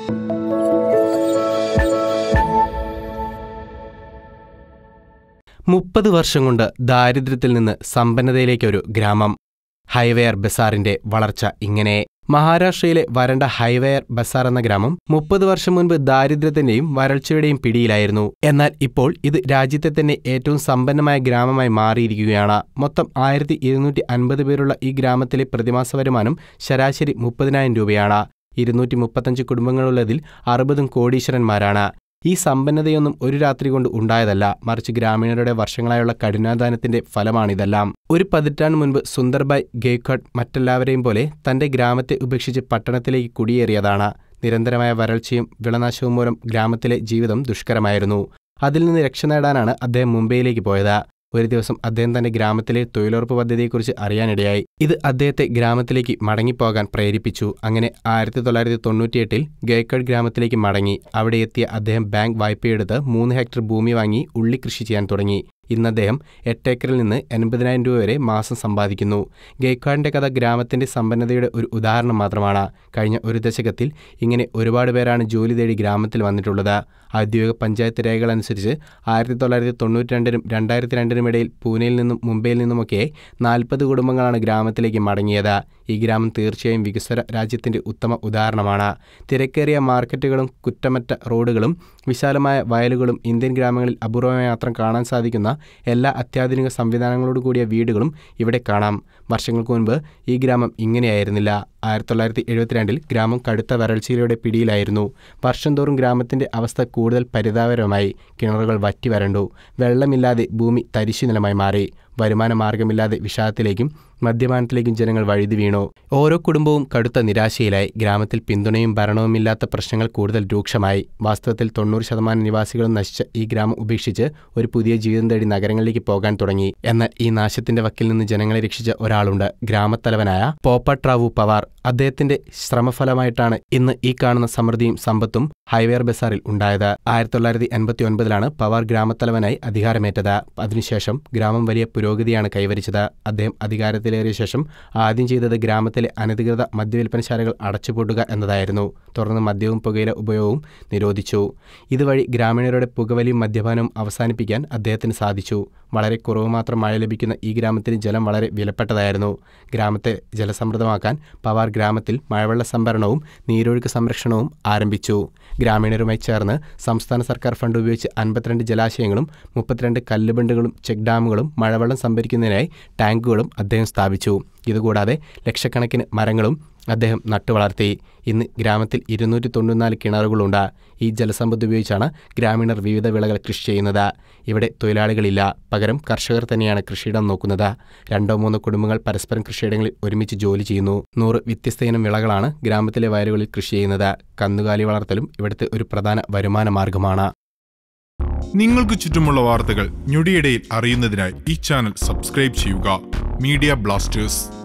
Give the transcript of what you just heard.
മുപ്പത് വർഷം കൊണ്ട് ദാരിദ്ര്യത്തിൽ നിന്ന് സമ്പന്നതയിലേക്കൊരു ഗ്രാമം ഹൈവെയർ ബസാറിന്റെ വളർച്ച ഇങ്ങനെ മഹാരാഷ്ട്രയിലെ വരണ്ട ഹൈവെയർ ബസാർ എന്ന ഗ്രാമം മുപ്പത് വർഷം മുൻപ് ദാരിദ്ര്യത്തിന്റെയും വരൾച്ചയുടെയും പിടിയിലായിരുന്നു എന്നാൽ ഇപ്പോൾ ഇത് രാജ്യത്തെ തന്നെ ഏറ്റവും സമ്പന്നമായ ഗ്രാമമായി മാറിയിരിക്കുകയാണ് മൊത്തം ആയിരത്തി ഇരുന്നൂറ്റി അൻപത് പേരുള്ള ഈ ഗ്രാമത്തിലെ പ്രതിമാസ വരുമാനം ശരാശരി മുപ്പതിനായിരം രൂപയാണ് ഇരുന്നൂറ്റി മുപ്പത്തഞ്ച് കുടുംബങ്ങളുള്ളതിൽ അറുപതും കോടീശ്വരന്മാരാണ് ഈ സമ്പന്നതയൊന്നും ഒരു രാത്രി കൊണ്ട് ഉണ്ടായതല്ല മറിച്ച് ഗ്രാമീണരുടെ വർഷങ്ങളായുള്ള കഠിനാധാനത്തിന്റെ ഫലമാണിതെല്ലാം ഒരു പതിറ്റാണ്ട് മുൻപ് സുന്ദർബായ് ഗേക്വാഡ് മറ്റെല്ലാവരെയും പോലെ തന്റെ ഗ്രാമത്തെ ഉപേക്ഷിച്ച് പട്ടണത്തിലേക്ക് കുടിയേറിയതാണ് നിരന്തരമായ വരൾച്ചയും വിളനാശവും മൂലം ഗ്രാമത്തിലെ ജീവിതം ദുഷ്കരമായിരുന്നു അതിൽ നിന്ന് രക്ഷ നേടാനാണ് അദ്ദേഹം മുംബൈയിലേക്ക് പോയത് ഒരു ദിവസം അദ്ദേഹം തന്റെ ഗ്രാമത്തിലെ തൊഴിലുറപ്പ് പദ്ധതിയെക്കുറിച്ച് അറിയാനിടയായി ഇത് അദ്ദേഹത്തെ ഗ്രാമത്തിലേക്ക് മടങ്ങിപ്പോകാൻ പ്രേരിപ്പിച്ചു അങ്ങനെ ആയിരത്തി തൊള്ളായിരത്തി തൊണ്ണൂറ്റിയെട്ടിൽ ഗേക്കഡ് ഗ്രാമത്തിലേക്ക് മടങ്ങി അവിടെ എത്തിയ അദ്ദേഹം ബാങ്ക് വായ്പയെടുത്ത് മൂന്ന് ഹെക്ടർ ഭൂമി വാങ്ങി ഉള്ളി കൃഷി ചെയ്യാൻ തുടങ്ങി ഇന്ന് അദ്ദേഹം എട്ടേക്കറിൽ നിന്ന് എൺപതിനായിരം രൂപ വരെ മാസം സമ്പാദിക്കുന്നു ഗേക്വാഡിന്റെ കഥ ഗ്രാമത്തിന്റെ സമ്പന്നതയുടെ ഒരു ഉദാഹരണം മാത്രമാണ് കഴിഞ്ഞ ഒരു ദശകത്തിൽ ഇങ്ങനെ ഒരുപാട് പേരാണ് ജോലി തേടി ഗ്രാമത്തിൽ വന്നിട്ടുള്ളത് ഔദ്യോഗിക പഞ്ചായത്ത് രേഖകൾ അനുസരിച്ച് ആയിരത്തി തൊള്ളായിരത്തി തൊണ്ണൂറ്റി രണ്ടിനും രണ്ടായിരത്തി രണ്ടിനും ഇടയിൽ പൂനെയിൽ നിന്നും മുംബൈയിൽ നിന്നുമൊക്കെ നാൽപ്പത് കുടുംബങ്ങളാണ് ഗ്രാമത്തിലേക്ക് മടങ്ങിയത് ഈ ഗ്രാമം തീർച്ചയായും വികസ്വര രാജ്യത്തിന്റെ ഉത്തമ ഉദാഹരണമാണ് തിരക്കേറിയ മാർക്കറ്റുകളും കുറ്റമറ്റ റോഡുകളും വിശാലമായ വയലുകളും ഇന്ത്യൻ ഗ്രാമങ്ങളിൽ അപൂർവമായി മാത്രം കാണാൻ സാധിക്കുന്ന എല്ലാ അത്യാധുനിക സംവിധാനങ്ങളോട് കൂടിയ വീടുകളും ഇവിടെ കാണാം വർഷങ്ങൾക്ക് മുൻപ് ഈ ഗ്രാമം ഇങ്ങനെയായിരുന്നില്ല ആയിരത്തി തൊള്ളായിരത്തി എഴുപത്തിരണ്ടിൽ ഗ്രാമം കടുത്ത വരൾച്ചയുടെ പിടിയിലായിരുന്നു വർഷം തോറും ഗ്രാമത്തിന്റെ അവസ്ഥ കൂടുതൽ പരിതാപകരമായി കിണറുകൾ വറ്റി വരണ്ടു വെള്ളമില്ലാതെ ഭൂമി തരിശു നിലമായി മാറി വരുമാന മാർഗമില്ലാതെ വിഷാദത്തിലേക്കും മദ്യപാനത്തിലേക്കും ജനങ്ങൾ വഴുതി വീണു ഓരോ കുടുംബവും കടുത്ത നിരാശയിലായി ഗ്രാമത്തിൽ പിന്തുണയും ഭരണവുമില്ലാത്ത പ്രശ്നങ്ങൾ കൂടുതൽ രൂക്ഷമായി വാസ്തവത്തിൽ തൊണ്ണൂറ് ശതമാനം നിവാസികളും നശിച്ച ഈ ഗ്രാമം ഉപേക്ഷിച്ച് ഒരു പുതിയ ജീവിതം തേടി നഗരങ്ങളിലേക്ക് പോകാൻ തുടങ്ങി എന്നാൽ ഈ നാശത്തിന്റെ വക്കിൽ നിന്ന് ജനങ്ങളെ രക്ഷിച്ച ഒരാളുണ്ട് ഗ്രാമത്തലവനായ പോപ്പട്രാവു പവാർ അദ്ദേഹത്തിന്റെ ശ്രമഫലമായിട്ടാണ് ഇന്ന് ഈ കാണുന്ന സമൃദ്ധിയും സമ്പത്തും ഹൈവേർ ബസാറിൽ ഉണ്ടായത് ആയിരത്തി തൊള്ളായിരത്തി എൺപത്തി ഒൻപതിലാണ് പവാർ ഗ്രാമത്തലവനായി അധികാരമേറ്റത് അതിനുശേഷം ഗ്രാമം വലിയ പുരോഗതിയാണ് കൈവരിച്ചത് അദ്ദേഹം അധികാരത്തിലേറിയ ശേഷം ആദ്യം ചെയ്തത് ഗ്രാമത്തിലെ അനധികൃത മദ്യവിൽപ്പനശാലകൾ അടച്ചുപൂട്ടുക എന്നതായിരുന്നു തുടർന്ന് മദ്യവും പുകയില ഉപയോഗവും നിരോധിച്ചു ഇതുവഴി ഗ്രാമീണരുടെ പുകവലിയും മദ്യപാനവും അവസാനിപ്പിക്കാൻ അദ്ദേഹത്തിന് സാധിച്ചു വളരെ കുറവ് മാത്രം മഴ ലഭിക്കുന്ന ഈ ഗ്രാമത്തിന് ജലം വളരെ വിലപ്പെട്ടതായിരുന്നു ഗ്രാമത്തെ ജലസമൃദ്ധമാക്കാൻ പവാർ ഗ്രാമത്തിൽ മഴവെള്ള സംഭരണവും നീരൊഴുക്ക് സംരക്ഷണവും ആരംഭിച്ചു ഗ്രാമീണരുമായി ചേർന്ന് സംസ്ഥാന സർക്കാർ ഫണ്ട് ഉപയോഗിച്ച് അൻപത്തിരണ്ട് ജലാശയങ്ങളും മുപ്പത്തിരണ്ട് കല്ലുബണ്ടുകളും ചെക്ക് ഡാമുകളും മഴവെള്ളം സംഭരിക്കുന്നതിനായി ടാങ്കുകളും അദ്ദേഹം സ്ഥാപിച്ചു ഇതുകൂടാതെ ലക്ഷക്കണക്കിന് മരങ്ങളും അദ്ദേഹം നട്ടുവളർത്തി ഇന്ന് ഗ്രാമത്തിൽ ഇരുന്നൂറ്റി തൊണ്ണൂറ്റിനാല് കിണറുകളുണ്ട് ഈ ജലസമ്പത്ത് ഉപയോഗിച്ചാണ് ഗ്രാമീണർ വിവിധ വിളകൾ കൃഷി ചെയ്യുന്നത് ഇവിടെ തൊഴിലാളികളില്ല പകരം കർഷകർ തന്നെയാണ് കൃഷിയിടം നോക്കുന്നത് രണ്ടോ മൂന്നോ കുടുംബങ്ങൾ പരസ്പരം കൃഷിയിടങ്ങളിൽ ഒരുമിച്ച് ജോലി ചെയ്യുന്നു നൂറ് വ്യത്യസ്ത ഇനം വിളകളാണ് ഗ്രാമത്തിലെ വയലുകളിൽ കൃഷി ചെയ്യുന്നത് കന്നുകാലി വളർത്തലും ഇവിടുത്തെ ഒരു പ്രധാന വരുമാന മാർഗമാണ് നിങ്ങൾക്ക് ചുറ്റുമുള്ള വാർത്തകൾ ഞൊടിയിടയിൽ അറിയുന്നതിനായി ഈ ചാനൽ സബ്സ്ക്രൈബ് ചെയ്യുക മീഡിയ ബ്ലാസ്റ്റേഴ്സ്